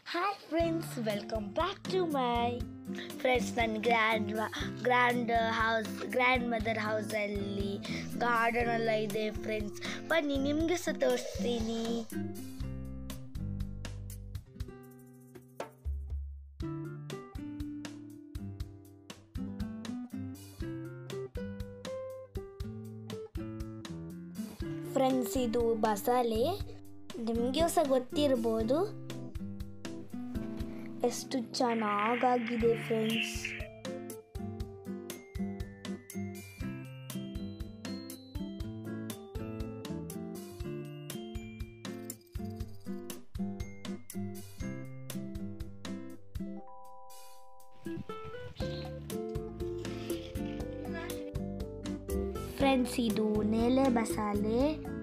hi friends welcome back to my friends ನನ್ನ grand grand house grand mother ಹೌಸಲ್ಲಿ garden ಎಲ್ಲ ಇದೆ friends ಬನ್ನಿ ನಿಮಗೆ ಸಹ ತೋರಿಸ್ತೀನಿ ಫ್ರೆಂಡ್ಸ್ ಇದು ಬಸಾಲೆ ನಿಮಗೆ ಸಹ ಗೊತ್ತಿರ್ಬೋದು ಎಷ್ಟು ಚೆನ್ನಾಗಾಗಿದೆ ಫ್ರೆಂಡ್ಸ್ ಫ್ರೆಂಡ್ಸ್ ಇದು ನೇಲೆ ಬಸಾಲೆ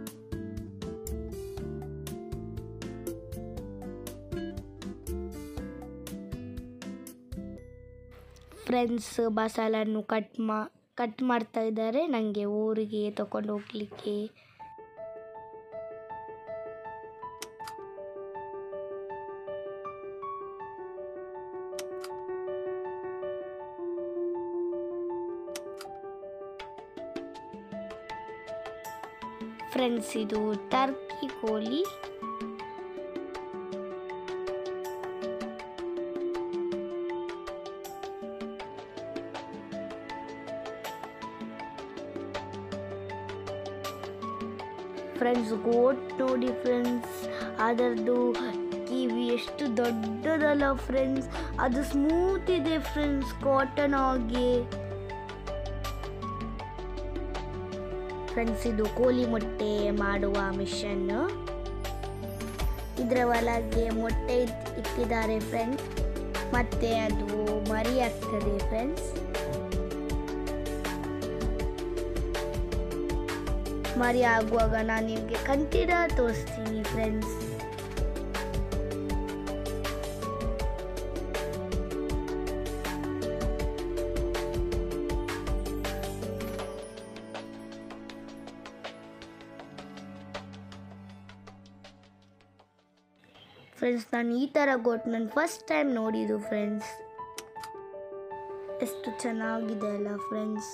ಫ್ರೆಂಡ್ಸ್ ಬಸಾಲನ್ನು ಕಟ್ ಮಾ ಕಟ್ ಮಾಡ್ತಾ ಇದ್ದಾರೆ ನನಗೆ ಊರಿಗೆ ತಗೊಂಡು ಹೋಗ್ಲಿಕ್ಕೆ ಫ್ರೆಂಡ್ಸ್ ಇದು ಟರ್ಕಿ ಕೋಳಿ ಫ್ರೆಂಡ್ಸ್ ಗೋಟ್ ನೋಡಿ ಫ್ರೆಂಡ್ಸ್ ಅದರದ್ದು ಕಿವಿ ಎಷ್ಟು ದೊಡ್ಡದಲ್ಲ ಫ್ರೆಂಡ್ಸ್ ಅದು ಸ್ಮೂತ್ ಇದೆ ಫ್ರೆಂಡ್ಸ್ ಕಾಟನ್ ಆಗಿ ಫ್ರೆಂಡ್ಸ್ ಇದು ಕೋಳಿ ಮೊಟ್ಟೆ ಮಾಡುವ ಮಿಷನ್ ಇದರ ಒಳಗೆ ಮೊಟ್ಟೆ ಇಟ್- ಇಟ್ಟಿದ್ದಾರೆ ಫ್ರೆಂಡ್ಸ್ ಮತ್ತೆ ಅದು ಮರಿ ಆಗ್ತದೆ ಫ್ರೆಂಡ್ಸ್ ಮರಿ ಆಗುವಾಗ ನಾನು ನಿಮಗೆ ಕಂಠಿಡ ತೋರಿಸ್ತೀನಿ ಫ್ರೆಂಡ್ಸ್ ಫ್ರೆಂಡ್ಸ್ ನಾನು ಈ ಥರ ಗೋಟ್ ನಾನು ಫಸ್ಟ್ ಟೈಮ್ ನೋಡಿದ್ದು ಫ್ರೆಂಡ್ಸ್ ಎಷ್ಟು ಚೆನ್ನಾಗಿದೆ ಅಲ್ಲ ಫ್ರೆಂಡ್ಸ್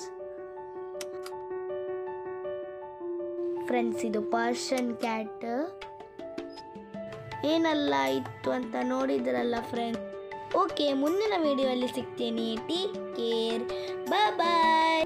ಫ್ರೆಂಡ್ಸ್ ಇದು ಪರ್ಷನ್ ಕ್ಯಾಟ್ ಏನೆಲ್ಲ ಇತ್ತು ಅಂತ ನೋಡಿದ್ರಲ್ಲ ಫ್ರೆಂಡ್ಸ್ ಓಕೆ ಮುಂದಿನ ವಿಡಿಯೋಲ್ಲಿ ಸಿಗ್ತೀನಿ ಟೇಕ್ ಕೇರ್ ಬಾಯ್